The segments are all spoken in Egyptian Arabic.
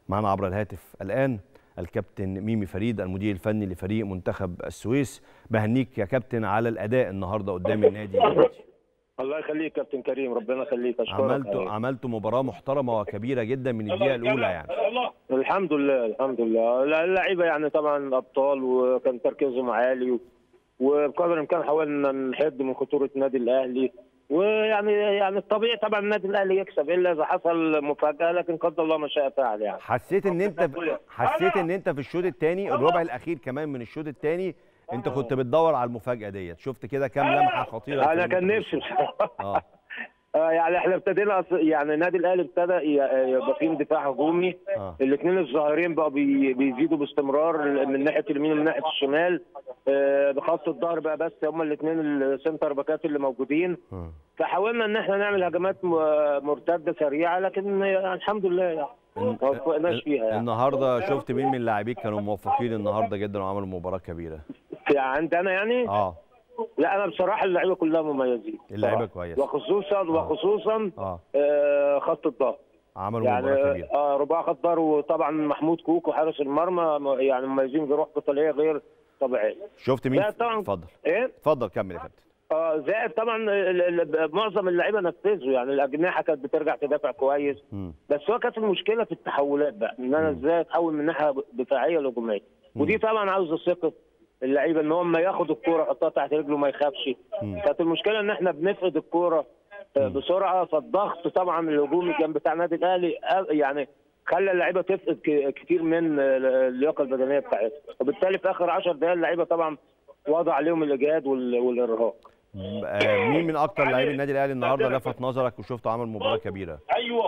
معنا عبر الهاتف الان الكابتن ميمي فريد المدير الفني لفريق منتخب السويس بهنيك يا كابتن على الاداء النهارده قدام النادي الأهلي. الله يخليك كابتن كريم ربنا يخليك اشكرك عملتوا عملتوا مباراه محترمه وكبيره جدا من الدقيقه الاولى يعني الحمد لله الحمد لله اللعيبه يعني طبعا ابطال وكان تركيزهم عالي و- وبقدر الامكان حاولنا نحد من خطوره النادي الاهلي ويعني يعني الطبيعي طبعا النادي الاهلي يكسب الا اذا حصل مفاجاه لكن قدر الله ما شاء فعل يعني حسيت ان انت حسيت ان انت في الشوط الثاني الربع الاخير كمان من الشوط الثاني انت كنت بتدور على المفاجاه ديت شفت كده كام لمحه خطيره في انا كان المنتخب. نفسي بصراحه اه آه، يعني احنا ابتدينا أص- يعني النادي الاهلي ابتدى ي- يبقى فيه دفاع هجومي اه الاثنين الظاهرين بقى بي- بيزيدوا باستمرار من ناحيه اليمين ومن ناحيه الشمال آه، بخط الظهر بقى بس هم الاثنين السنتر باكات اللي موجودين آه. فحاولنا ان احنا نعمل هجمات م- مرتده سريعه لكن يعني الحمد لله يعني ما وفقناش فيها يعني النهارده شفت مين من لاعبيك كانوا موفقين النهارده جدا وعملوا مباراه كبيره في عندنا يعني اه لا انا بصراحه اللعيبه كلها مميزين اللعيبة بصراحة. كويس. وخصوصا وخصوصا اه آه، خط الظهر عملوا يعني مباراه كبيره اه رباع خضار وطبعا محمود كوكو حارس المرمى م- يعني مميزين بروح قتاليه غير طبيعيه شفت مين لا طبعا. اتفضل ايه اتفضل كمل يا كابتن اه زائد طبعا ال- ال- معظم اللعيبه نفذوا يعني الاجنحه كانت بترجع تدافع كويس مم. بس هو كانت المشكله في التحولات بقى ان انا ازاي اتحول من ناحيه دفاعيه لهجوميه ودي طبعا عاوزه ثقه اللعيبه ان هو اما ياخد الكوره يحطها تحت رجله ما يخافش كانت المشكله ان احنا بنفقد الكوره آه، بسرعه فالضغط طبعا الهجومي كان بتاع النادي الاهلي آه، يعني خلى اللعيبه تفقد ك- كتير من آه، اللياقه البدنيه بتاعتها وبالتالي في اخر 10 دقائق اللعيبه طبعا وضع عليهم الاجهاد وال- والارهاق آه، مين من اكتر لاعبي النادي الاهلي النهارده لفت نظرك وشفته عمل مباراه كبيره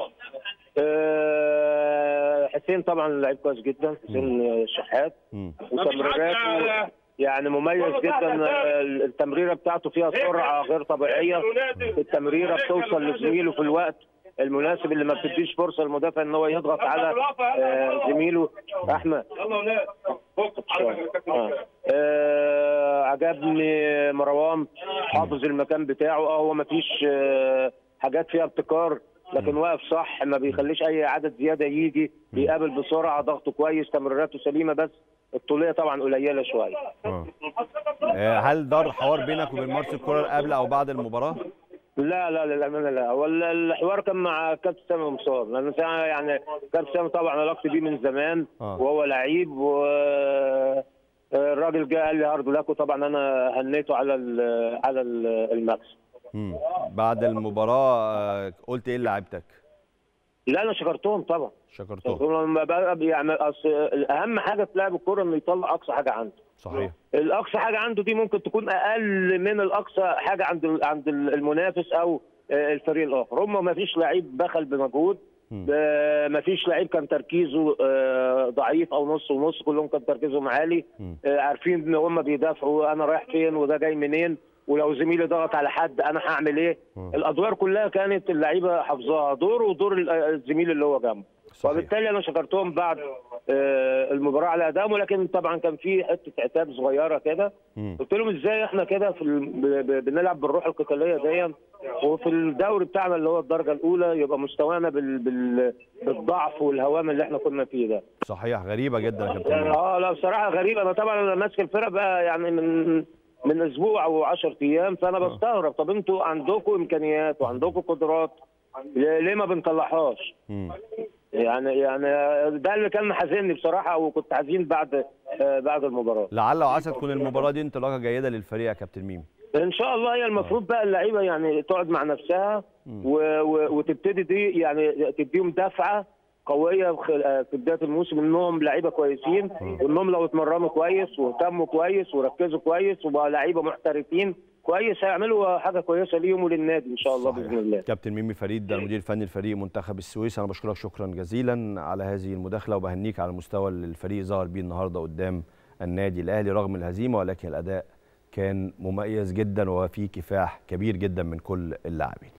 آه، حسين طبعا لعيب كويس جدا حسين شحات مم. وتمريراته يعني مميز جدا آه، التمريره بتاعته فيها سرعه غير طبيعيه التمريره بتوصل لزميله في الوقت المناسب اللي ما بتديش فرصه للمدافع ان هو يضغط على آه، زميله احمد آه. آه، عجبني مروان حافظ المكان بتاعه اه هو ما فيش آه، حاجات فيها ابتكار لكن واقف صح ما بيخليش اي عدد زياده يجي بيقابل بسرعه ضغطه كويس تمريراته سليمه بس الطوليه طبعا قليله شويه آه. آه، هل دار حوار بينك وبين مارسيل كولر قبل او بعد المباراه لا لا للامانه لا هو ال- الحوار كان مع كابتن سامي مصار لان سا- يعني كابتن سامي طبعا علاقتي بيه من زمان آه. وهو لعيب و الراجل جه قال لي هارد لك وطبعا انا هنيته على ال- على ال- المكسب مم. بعد المباراه آه، قلت ايه لعيبتك لا انا شكرتهم طبعا شكرتهم لما بقى يعني اصل اهم حاجه في لاعب الكوره انه يطلع اقصى حاجه عنده صحيح الاقصى حاجه عنده دي ممكن تكون اقل من الاقصى حاجه عند عند المنافس او آه، الفريق الاخر هم ما فيش لعيب بخل بمجهود مم. ما فيش لعيب كان تركيزه آه، ضعيف او نص ونص كلهم كان تركيزهم عالي مم. آه، عارفين ان هم بيدافعوا انا رايح فين وده جاي منين ولو زميلي ضغط على حد انا هعمل ايه مم. الادوار كلها كانت اللعيبه حافظاها دور ودور ال- الزميل اللي هو جنبه صحيح. وبالتالي انا شكرتهم بعد آه، المباراه على ادائهم ولكن طبعا كان في حته عتاب صغيره كده مم. قلت لهم ازاي احنا كده في ال... ب... ب... بنلعب بالروح القتاليه دي وفي الدوري بتاعنا اللي هو الدرجه الاولى يبقى مستوانا بال... بال... بالضعف والهوام اللي احنا كنا فيه ده صحيح غريبه جدا يا كابتن ميمي. اه لا بصراحه غريبه انا طبعا انا ماسك الفرقه بقى يعني من من اسبوع او 10 ايام فانا بستغرب طب انتوا عندكم امكانيات وعندكم قدرات ليه ليه ما بنطلعهاش؟ مم. يعني يعني ده اللي كان محزنني بصراحه وكنت حزين بعد آه، بعد المباراه لعل وعسى تكون المباراه دي انطلاقه جيده للفريق يا كابتن ميمي ان شاء الله هي المفروض بقى اللعيبه يعني تقعد مع نفسها و... و... وتبتدي دي يعني تديهم دفعه قويه في خل- في بدايه الموسم انهم لعيبه كويسين وانهم لو اتمرنوا كويس واهتموا كويس وركزوا كويس وبقى لعيبه محترفين كويس هيعملوا حاجه كويسه ليهم وللنادي ان شاء الله صحيح. باذن الله كابتن ميمي فريد المدير الفني لفريق منتخب السويس انا بشكرك شكرا جزيلا على هذه المداخله وبهنيك على المستوى اللي الفريق ظهر بيه النهارده قدام النادي الاهلي رغم الهزيمه ولكن الاداء كان مميز جدا وفي كفاح كبير جدا من كل اللاعبين